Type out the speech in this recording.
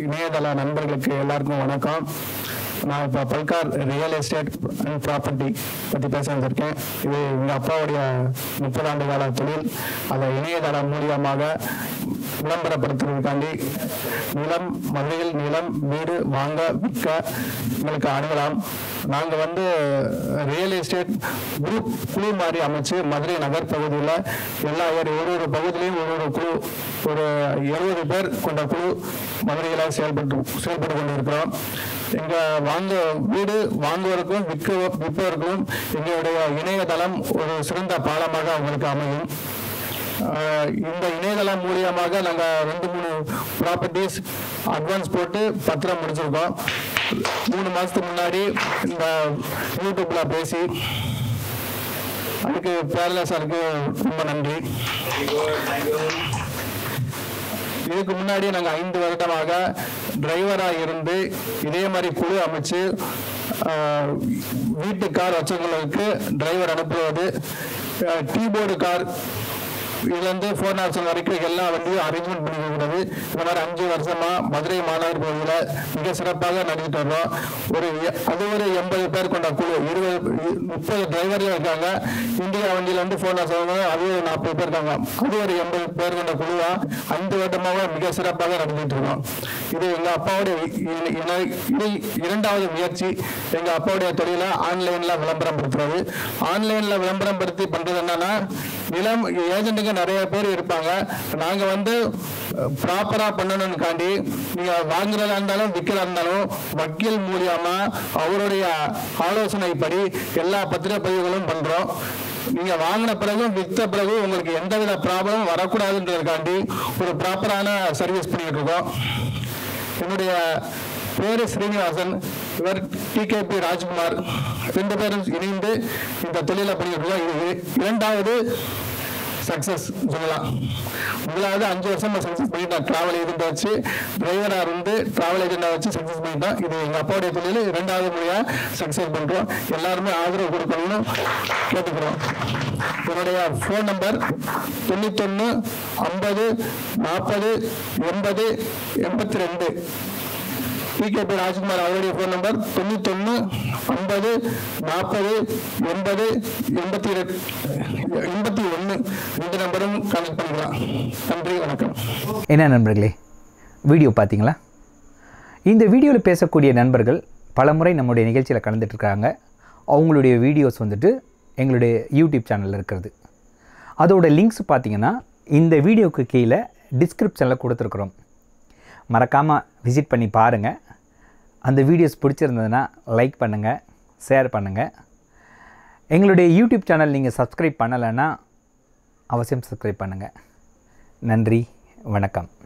இணையதள நண்பர்களுக்கு எல்லாருக்கும் வணக்கம் நான் இப்போ பல்கார் ரியல் எஸ்டேட் அண்ட் ப்ராப்பர்ட்டி பற்றி பேச வந்திருக்கேன் இது எங்கள் அப்பாவுடைய முப்பது ஆண்டு கால தொழில் அதை இணையதளம் மூலியமாக விளம்பரப்படுத்துறதுக்காண்டி நிலம் மதுரையில் நிலம் வீடு வாங்க விற்க எங்களுக்கு அணுகலாம் நாங்கள் வந்து ரியல் எஸ்டேட் குரூப் குழு மாதிரி அமைச்சு மதுரை நகர் பகுதியில் எல்லா ஒரு ஒரு ஒரு பகுதியிலையும் ஒரு ஒரு குழு ஒரு எழுபது பேர் கொண்ட குழு மதுரையில் செயல்பட்டு செயல்பட்டு கொண்டு இருக்கிறோம் எங்க வாங்க வீடு வாங்குவதற்கும் விற்க விற்பதற்கும் எங்களுடைய இணையதளம் ஒரு சிறந்த பாலமாக அவங்களுக்கு அமையும் ஆஹ் இந்த இணையதளம் மூலியமாக நாங்கள் ரெண்டு மூணு ப்ராப்பர்ட்டிஸ் அட்வான்ஸ் போட்டு பத்திரம் முடிச்சிருக்கோம் மூணு மாதத்துக்கு முன்னாடி இந்த யூடியூப்ல பேசி அதுக்கு பேரலா சாருக்கு ரொம்ப நன்றி இதுக்கு முன்னாடி நாங்கள் ஐந்து வருடமாக டிரைவராக இருந்து இதே மாதிரி குழு அமைச்சு ஆஹ், வீட்டு கார் வச்சவங்களுக்கு டிரைவர் அனுப்புவது டீபோர்டு கார் இதுலேருந்து ஃபோர் நாட்ஸ் வரைக்கும் எல்லா வண்டியும் அரேஞ்ச்மெண்ட் பண்ணி கொடுக்குறது இந்த மாதிரி அஞ்சு வருஷமா மதுரை மாநகர் பகுதியில் மிக சிறப்பாக நடத்திட்டு வர்றோம் ஒரு எ- அது ஒரு எண்பது பேர் கொண்ட குழு இருபது இ- முப்பது டிரைவர்கள் இருக்காங்க இந்தியா வண்டியில் வந்து ஃபோர் நாட்ஸ் அது ஒரு நாற்பது பேர் இருக்காங்க அது ஒரு எண்பது பேர் கொண்ட குழுவா ஐந்து வருடமாக மிக சிறப்பாக நடத்திட்டு இருக்கோம் இது எங்கள் அப்பாவுடைய இ- இ- இணை- இணை- இரண்டாவது முயற்சி எங்கள் அப்பாவுடைய தொழிலை ஆன்லைனில் விளம்பரம் படுத்துறது ஆன்லைனில் விளம்பரம் படுத்தி பண்ணுறது என்னன்னா நிலம் ஏஜென்ட்டுங்க நிறைய பேர் இருப்பாங்க நாங்கள் வந்து ப்ராப்பராக பண்ணணும்னுக்காண்டி நீங்கள் வாங்குறதா இருந்தாலும் விற்கிறதா இருந்தாலும் வக்கீல் மூலியமா அவருடைய ஆலோசனைப்படி எல்லா பத்திரப்பதிவுகளும் பண்ணுறோம் நீங்க வாங்கின பிறகும் வித்த பிறகு உங்களுக்கு எந்தவித ப்ராப்ளமும் வரக்கூடாதுன்றதுக்காண்டி ஒரு ப்ராப்பரான சர்வீஸ் பண்ணிட்டு இருக்கோம் என்னுடைய பேரு ஸ்ரீனிவாசன் இவர் டிகேபி ராஜ்குமார் ரெண்டு பேரும் இணைந்து இந்த தொழிலை பண்ணிட்டு இருக்கோம் இது இரண்டாவது சக்சஸ் சொல்லலாம் முதலாவது அஞ்சு வருஷமா சக்சஸ் பண்ணிட்டோம் டிராவல் ஏஜென்ட் வச்சு டிரைவராக இருந்து டிராவல் ஏஜென்டாக வச்சு சக்சஸ் பண்ணிட்டோம் இது எங்கள் அப்பாவுடைய தொழில் இரண்டாவது முறையாக சக்சஸ் பண்ணுறோம் எல்லாருமே ஆதரவு கொடுக்கணும்னு கேட்டுக்கிறோம் என்னுடைய ஃபோன் நம்பர் தொண்ணூத்தொன்று ஐம்பது நாற்பது எண்பது எண்பத்தி ரெண்டு பிகேபி ராஜ்குமார் அவருடைய ஃபோன் நம்பர் தொண்ணூத்தொன்று ஐம்பது நாற்பது எண்பது எண்பத்தி ரெண்டு எண்பத்தி ஒன்று இந்த நம்பரும் கனெக்ட் பண்ணிக்கலாம் நன்றி வணக்கம் என்ன நண்பர்களே வீடியோ பார்த்தீங்களா இந்த வீடியோவில் பேசக்கூடிய நண்பர்கள் பலமுறை நம்முடைய நிகழ்ச்சியில் கலந்துட்டு இருக்காங்க அவங்களுடைய வீடியோஸ் வந்துட்டு எங்களுடைய யூடியூப் சேனலில் இருக்கிறது அதோட லிங்க்ஸ் பார்த்தீங்கன்னா இந்த வீடியோக்கு கீழே டிஸ்கிரிப்ஷனில் கொடுத்துருக்குறோம் மறக்காமல் விசிட் பண்ணி பாருங்கள் அந்த வீடியோஸ் பிடிச்சிருந்ததுன்னா லைக் பண்ணுங்கள் ஷேர் பண்ணுங்கள் எங்களுடைய யூடியூப் சேனல் நீங்கள் சப்ஸ்கிரைப் பண்ணலைன்னா அவசியம் சப்ஸ்கிரைப் பண்ணுங்கள் நன்றி வணக்கம்